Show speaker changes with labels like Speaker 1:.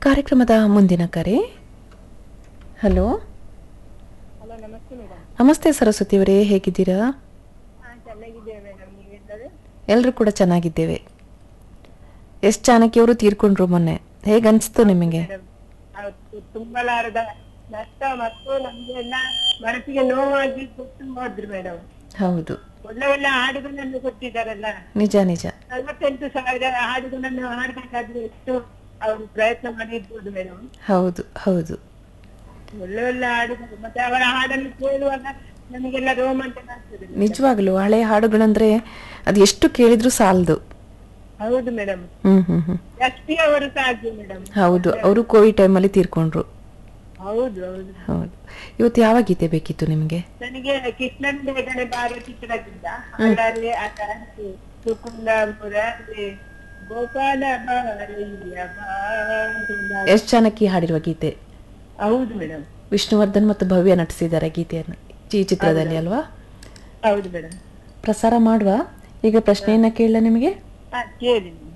Speaker 1: ಕಾರ್ಯಕ್ರಮದ ಮುಂದಿನ ಕರೆ ಹಲೋ
Speaker 2: ಹಲೋ ನಮಸ್ತೆ ಮೇಡಮ್
Speaker 1: ನಮಸ್ತೆ ಸರಸ್ವತಿ ಅವರೇ ಹೇಗಿದ್ದೀರಾ
Speaker 2: ಹಾಂ ಚೆನ್ನಾಗಿದ್ದೇವೆ ಮೇಡಮ್ ನೀವೆಲ್ಲರೂ
Speaker 1: ಎಲ್ಲರೂ ಕೂಡ ಚೆನ್ನಾಗಿದ್ದೇವೆ ಎಷ್ಟು ಚಾಣಕ್ಯವರು ತೀರ್ಕೊಂಡ್ರು ಮೊನ್ನೆ ಹೇಗನ್ಸ್ತು ನಿಮಗೆ
Speaker 2: ಮೇಡಮ್ ಅವತ್ತು ತುಂಬಲಾರದ ನಷ್ಟ ಮತ್ತು ನಮಗೆಲ್ಲ ಮನಸ್ಸಿಗೆ ನೋವಾಗಿ ಕೊಟ್ಟು ಹೋದ್ರು ಮೇಡಮ್
Speaker 1: ಹೌದು
Speaker 2: ಒಳ್ಳೆ ಒಳ್ಳೆ ಹಾಡುಗಳನ್ನು ಕೊಟ್ಟಿದ್ದಾರಲ್ಲ
Speaker 1: ನಿಜ ನಿಜ
Speaker 2: ನಲವತ್ತೆಂಟು ಸಾವಿರ ಹಾಡುಗಳನ್ನು ಹಾಡಬೇಕಾದ್ರೆ ಎಷ್ಟು ಅವರು ಪ್ರಯತ್ನ ಮಾಡಿರ್ಬೋದು ಮೇಡಮ್
Speaker 1: ಹೌದು ಹೌದು
Speaker 2: ಒಳ್ಳೆ ಒಳ್ಳೆ ಹಾಡುಗಳು ಮತ್ತೆ ಅವರ ಹಾಡನ್ನು ಕೇಳುವಾಗ ನಮಗೆಲ್ಲ ರೋಮಾಂಚನ ಆಗ್ತದೆ
Speaker 1: ನಿಜವಾಗ್ಲೂ ಹಳೆ ಹಾಡುಗಳಂದ್ರೆ ಅದು ಎಷ್ಟು ಕೇಳಿದ್ರು ಸಾಲದು
Speaker 2: ಹೌದು madam
Speaker 1: hmm hmm hmm
Speaker 2: S P ಅವರು ಸಹ ಹಾಗೆ ಮೇಡಮ್
Speaker 1: ಹೌದು ಅವರು ಕೋವಿಡ್ ಟೈಮಲ್ಲಿ ತೀರ್ಕೊಂಡ್ರು
Speaker 2: ಹೌದು ಹೌದು
Speaker 1: ಹೌದು ಇವತ್ತು ಯಾವ ಗೀತೆ ಬೇಕಿತ್ತು ನಿಮಗೆ
Speaker 2: ನನಗೆ ಕೃಷ್ಣನ್ ಬೇಗನೆ ಬಾರ ಚಿತ್ರದಿಂದ ಅಲ್ಲಲ್ಲಿ ಅದಾಸಿ ಸುಕುಂದ ಮುರಾರಿ ಗೋಪಾಲ ಬಾರಯ್ಯ ಬಾಂಧವ.
Speaker 1: ಎಷ್ಟು ಚಾಣಕಿ ಹಾಡಿರುವ ಗೀತೆ
Speaker 2: ಹೌದು ಮೇಡಮ್
Speaker 1: ವಿಷ್ಣುವರ್ಧನ್ ಮತ್ತು ಭವ್ಯ ನಟಿಸಿದ್ದಾರೆ ಗೀತೆಯನ್ನು ಈ ಚಿತ್ರದಲ್ಲಿ ಅಲ್ವಾ
Speaker 2: ಹೌದು ಮೇಡಮ್
Speaker 1: ಪ್ರಸಾರ ಮಾಡುವ ಈಗ ಪ್ರಶ್ನೆಯನ್ನ ಕೇಳಲ ನಿಮಗೆ
Speaker 2: ಹಾ ಕೇಳಿ